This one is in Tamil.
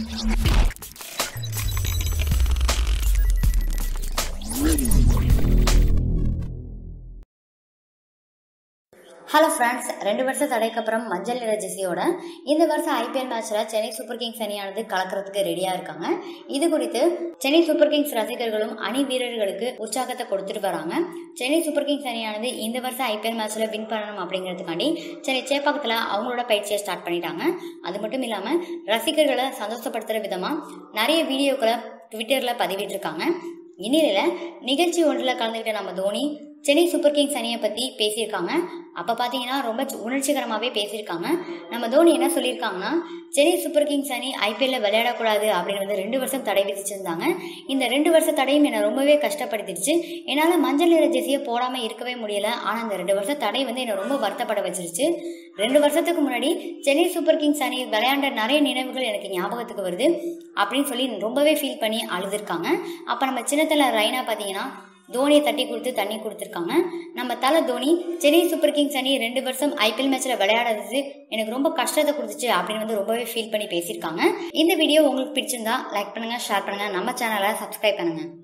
ஹலோ ஃப்ரெண்ட்ஸ் ரெண்டு வருஷம் தடைக்கு அப்புறம் மஞ்சள் நிற ஜெர்சியோட இந்த வருஷம் ஐபிஎல் மேட்ச்சில் சென்னை சூப்பர் கிங்ஸ் அணியானது கலக்கிறதுக்கு ரெடியாக இருக்காங்க இது குறித்து சென்னை சூப்பர் கிங்ஸ் ரசிகர்களும் அணி வீரர்களுக்கு உற்சாகத்தை கொடுத்துட்டு வராங்க சென்னை சூப்பர் கிங்ஸ் அணியானது இந்த வருஷம் ஐபிஎல் மேட்ச்சில் வின் பண்ணணும் அப்படிங்கிறதுக்காண்டி சென்னை சேப்பாக்கத்தில் அவங்களோட பயிற்சியை ஸ்டார்ட் பண்ணிட்டாங்க அது மட்டும் இல்லாமல் ரசிகர்களை சந்தோஷப்படுத்துகிற விதமாக நிறைய வீடியோக்களை ட்விட்டரில் பதிவிட்டிருக்காங்க இந்நிலையில் நிகழ்ச்சி ஒன்றில் கலந்துக்கிட்ட நம்ம தோனி சென்னை சூப்பர் கிங்ஸ் அணியை பற்றி பேசியிருக்காங்க அப்போ பார்த்தீங்கன்னா ரொம்ப உணர்ச்சிகரமாகவே பேசியிருக்காங்க நம்ம தோனி என்ன சொல்லியிருக்காங்கன்னா சென்னை சூப்பர் கிங்ஸ் அணி ஐபிஎல்ல விளையாடக்கூடாது அப்படின்னு வந்து ரெண்டு வருஷம் தடை விதிச்சிருந்தாங்க இந்த ரெண்டு வருஷ தடையும் என்னை ரொம்பவே கஷ்டப்படுத்திடுச்சு என்னால் மஞ்சள் நிற ஜெர்சியை போடாமல் இருக்கவே முடியல ஆனால் இந்த ரெண்டு வருஷம் தடை வந்து என்னை ரொம்ப வருத்தப்பட வச்சிருச்சு ரெண்டு வருஷத்துக்கு முன்னாடி சென்னை சூப்பர் கிங்ஸ் அணி விளையாண்ட நிறைய நினைவுகள் எனக்கு ஞாபகத்துக்கு வருது அப்படின்னு சொல்லி ரொம்பவே ஃபீல் பண்ணி அழுதுருக்காங்க அப்போ நம்ம சின்னத்தில் ரைனா பார்த்தீங்கன்னா தோனியை தட்டி கொடுத்து தண்ணி கொடுத்துருக்காங்க நம்ம தலை தோனி சென்னை சூப்பர் கிங்ஸ் அணி ரெண்டு வருஷம் ஐபிஎல் மேட்ச்சில் விளையாடுறது எனக்கு ரொம்ப கஷ்டத்தை கொடுத்துச்சு அப்படின்னு வந்து ரொம்பவே ஃபீல் பண்ணி பேசியிருக்காங்க இந்த வீடியோ உங்களுக்கு பிடிச்சிருந்தா லைக் பண்ணுங்க ஷேர் பண்ணுங்க நம்ம சேனலை சப்ஸ்கிரைப் பண்ணுங்க